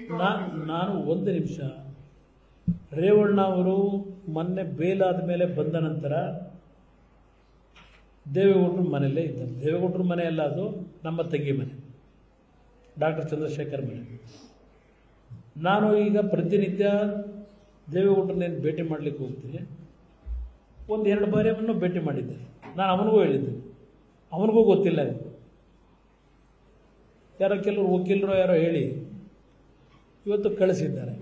ನಾ ನಾನು ಒಂದು ನಿಮಿಷ ರೇವಣ್ಣ ಅವರು ಮೊನ್ನೆ ಬೇಲಾದ ಮೇಲೆ ಬಂದ ನಂತರ ದೇವೇಗೌಡರ ಮನೆಯಲ್ಲೇ ಇದ್ದರು ದೇವೇಗೌಡರ ಮನೆ ಅಲ್ಲ ಅದು ನಮ್ಮ ತಂಗಿ ಮನೆ ಡಾಕ್ಟರ್ ಚಂದ್ರಶೇಖರ್ ಮನೆ ನಾನು ಈಗ ಪ್ರತಿನಿತ್ಯ ದೇವೇಗೌಡರನ್ನೇನು ಭೇಟಿ ಮಾಡಲಿಕ್ಕೆ ಹೋಗ್ತೀನಿ ಒಂದು ಎರಡು ಬಾರಿ ಅವನು ಭೇಟಿ ಮಾಡಿದ್ದೆ ನಾನು ಅವನಿಗೂ ಹೇಳಿದ್ದೆ ಅವನಿಗೂ ಗೊತ್ತಿಲ್ಲ ಇದು ಯಾರೋ ಕೆಲವರು ವಕೀಲರು ಯಾರೋ ಹೇಳಿ ಇವತ್ತು ಕಳಿಸಿದ್ದಾರೆ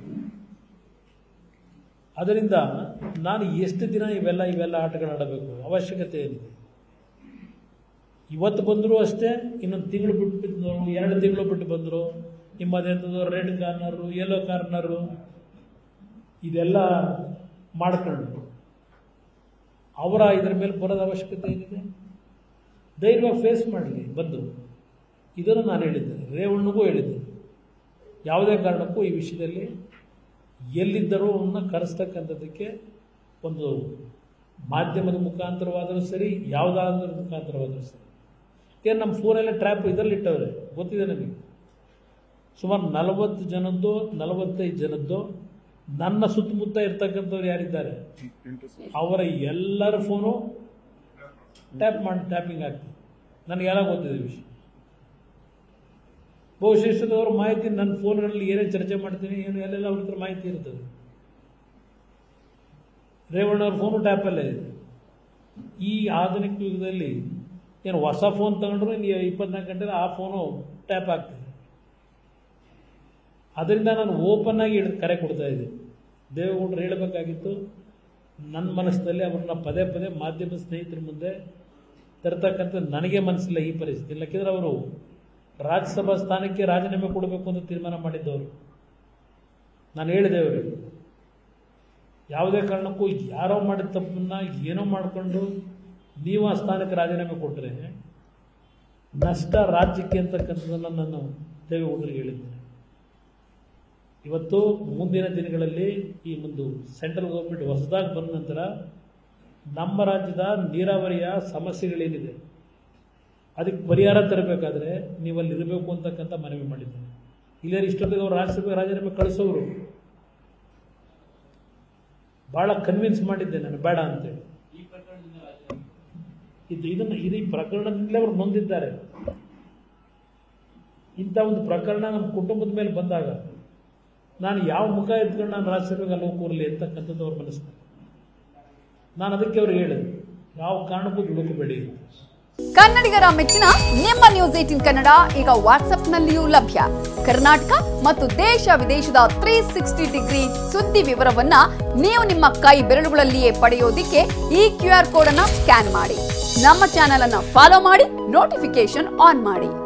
ಅದರಿಂದ ನಾನು ಎಷ್ಟು ದಿನ ಇವೆಲ್ಲ ಇವೆಲ್ಲ ಆಟಗಳು ಆಡಬೇಕು ಅವಶ್ಯಕತೆ ಏನಿದೆ ಇವತ್ತು ಬಂದರೂ ಅಷ್ಟೇ ಇನ್ನೊಂದು ತಿಂಗಳು ಬಿಟ್ಟು ಬಂದರು ಎರಡು ತಿಂಗಳು ಬಿಟ್ಟು ಬಂದರು ನಿಮ್ಮದೆಂಥದ್ದು ರೆಡ್ ಕಾರ್ನರು ಯೆಲ್ಲೋ ಕಾರ್ನರು ಇದೆಲ್ಲ ಮಾಡ್ಕೊಂಡು ಅವರ ಇದ್ರ ಮೇಲೆ ಬರೋದು ಅವಶ್ಯಕತೆ ಏನಿದೆ ಧೈರ್ಯವಾಗಿ ಫೇಸ್ ಮಾಡಲಿ ಬಂದು ಇದನ್ನು ನಾನು ಹೇಳಿದ್ದೆ ರೇವಣ್ಣಗೂ ಹೇಳಿದ್ದೆ ಯಾವುದೇ ಕಾರಣಕ್ಕೂ ಈ ವಿಷಯದಲ್ಲಿ ಎಲ್ಲಿದ್ದರೂ ಅವನ್ನ ಕರೆಸ್ತಕ್ಕಂಥದ್ದಕ್ಕೆ ಒಂದು ಮಾಧ್ಯಮದ ಮುಖಾಂತರವಾದರೂ ಸರಿ ಯಾವುದಾದ್ರೂ ಮುಖಾಂತರವಾದರೂ ಸರಿ ಏನು ನಮ್ಮ ಫೋನೆಲ್ಲ ಟ್ರ್ಯಾಪ್ ಇದರಲ್ಲಿ ಇಟ್ಟವ್ರೆ ಗೊತ್ತಿದೆ ನನಗೆ ಸುಮಾರು ನಲವತ್ತು ಜನದ್ದು ನಲವತ್ತೈದು ಜನದ್ದು ನನ್ನ ಸುತ್ತಮುತ್ತ ಇರ್ತಕ್ಕಂಥವ್ರು ಯಾರಿದ್ದಾರೆ ಅವರ ಎಲ್ಲರ ಫೋನು ಟ್ಯಾಪ್ ಮಾಡಿ ಟ್ಯಾಪಿಂಗ್ ಆಗ್ತದೆ ನನಗೆಲ್ಲ ಗೊತ್ತಿದೆ ವಿಷಯ ಬಹುಶಿಷ್ಟದವ್ರ ಮಾಹಿತಿ ನನ್ನ ಫೋನ್ಗಳಲ್ಲಿ ಏನೇ ಚರ್ಚೆ ಮಾಡ್ತೀನಿ ಏನು ಎಲ್ಲೆಲ್ಲ ಅವ್ರ ಹತ್ರ ಮಾಹಿತಿ ಇರ್ತದೆ ರೇವಣ್ಣವ್ರ ಫೋನು ಟ್ಯಾಪಲ್ಲೇ ಇದೆ ಈ ಆಧುನಿಕ ಯುಗದಲ್ಲಿ ಏನು ಹೊಸ ಫೋನ್ ತಗೊಂಡ್ರು ಇನ್ನು ಇಪ್ಪತ್ನಾಲ್ಕು ಗಂಟೆ ಆ ಫೋನು ಟ್ಯಾಪ್ ಆಗ್ತದೆ ಅದರಿಂದ ನಾನು ಓಪನ್ ಆಗಿ ಹಿಡಿದು ಕರೆ ಕೊಡ್ತಾ ಇದ್ದೆ ದೇವೇಗೌಡರು ಹೇಳಬೇಕಾಗಿತ್ತು ನನ್ನ ಮನಸ್ಸಿನಲ್ಲಿ ಅವ್ರನ್ನ ಪದೇ ಪದೇ ಮಾಧ್ಯಮ ಸ್ನೇಹಿತರ ಮುಂದೆ ತರ್ತಕ್ಕಂಥ ನನಗೆ ಮನಸ್ಸಿಲ್ಲ ಈ ಪರಿಸ್ಥಿತಿ ಇಲ್ಲಕ್ಕಿದ್ರೆ ಅವರು ರಾಜ್ಯಸಭಾ ಸ್ಥಾನಕ್ಕೆ ರಾಜೀನಾಮೆ ಕೊಡಬೇಕು ಅಂತ ತೀರ್ಮಾನ ಮಾಡಿದ್ದವರು ನಾನು ಹೇಳಿದೆ ಅವರಿಗೆ ಯಾವುದೇ ಕಾರಣಕ್ಕೂ ಯಾರೋ ಮಾಡಿದ ತಪ್ಪನ್ನ ಏನೋ ಮಾಡಿಕೊಂಡು ನೀವು ಆ ಸ್ಥಾನಕ್ಕೆ ರಾಜೀನಾಮೆ ಕೊಟ್ಟರೆ ನಷ್ಟ ರಾಜ್ಯಕ್ಕೆ ಅಂತಕ್ಕಂಥದ್ದನ್ನು ನಾನು ದೇವೇಗೌಡರಿಗೆ ಹೇಳಿದ್ದೇನೆ ಇವತ್ತು ಮುಂದಿನ ದಿನಗಳಲ್ಲಿ ಈ ಒಂದು ಸೆಂಟ್ರಲ್ ಗೌರ್ಮೆಂಟ್ ಹೊಸದಾಗಿ ಬಂದ ನಂತರ ನಮ್ಮ ರಾಜ್ಯದ ನೀರಾವರಿಯ ಸಮಸ್ಯೆಗಳೇನಿದೆ ಅದಕ್ಕೆ ಪರಿಹಾರ ತರಬೇಕಾದ್ರೆ ನೀವು ಅಲ್ಲಿ ಇರಬೇಕು ಅಂತಕ್ಕಂಥ ಮನವಿ ಮಾಡಿದ್ದೇನೆ ಇಲ್ಲೇ ಇಷ್ಟೊತ್ತಿಗೆ ಅವರು ರಾಜ್ಯಸಭೆ ರಾಜೀನಾಮೆ ಕಳಿಸೋರು ಭಾಳ ಕನ್ವಿನ್ಸ್ ಮಾಡಿದ್ದೆ ನಾನು ಬೇಡ ಅಂತೇಳಿ ಇದು ಇದನ್ನು ಇದು ಈ ಪ್ರಕರಣದಿಂದಲೇ ಅವರು ನೊಂದಿದ್ದಾರೆ ಇಂಥ ಒಂದು ಪ್ರಕರಣ ನಮ್ಮ ಕುಟುಂಬದ ಮೇಲೆ ಬಂದಾಗ ನಾನು ಯಾವ ಮುಖ ಎತ್ಕೊಂಡು ನಾನು ರಾಜ್ಯಸಭೆಗೆ ಅಲ್ಲಿ ಹೋಗಿ ಕೂರಲಿ ಅಂತಕ್ಕಂಥದ್ದು ಅವ್ರ ಮನಸ್ಸಿನಲ್ಲಿ ನಾನು ಅದಕ್ಕೆ ಅವ್ರಿಗೆ ಹೇಳಿದೆ ಯಾವ ಕಾರಣಕ್ಕೂ ದುಡುಕಬೇಡಿ ಅಂತ ಕನ್ನಡಿಗರ ಮೆಚ್ಚಿನ ನಿಮ್ಮ ನ್ಯೂಸ್ ಏಟಿನ್ ಕನ್ನಡ ಈಗ ವಾಟ್ಸ್ಆಪ್ನಲ್ಲಿಯೂ ಲಭ್ಯ ಕರ್ನಾಟಕ ಮತ್ತು ದೇಶ ವಿದೇಶದ ತ್ರೀ ಸಿಕ್ಸ್ಟಿ ಡಿಗ್ರಿ ಸುದ್ದಿ ವಿವರವನ್ನ ನೀವು ನಿಮ್ಮ ಕೈ ಬೆರಳುಗಳಲ್ಲಿಯೇ ಪಡೆಯೋದಿಕ್ಕೆ ಈ ಕ್ಯೂ ಆರ್ ಕೋಡ್ ಅನ್ನ ಸ್ಕ್ಯಾನ್ ಮಾಡಿ ನಮ್ಮ ಚಾನೆಲ್ ಅನ್ನ ಫಾಲೋ ಮಾಡಿ ನೋಟಿಫಿಕೇಶನ್ ಆನ್ ಮಾಡಿ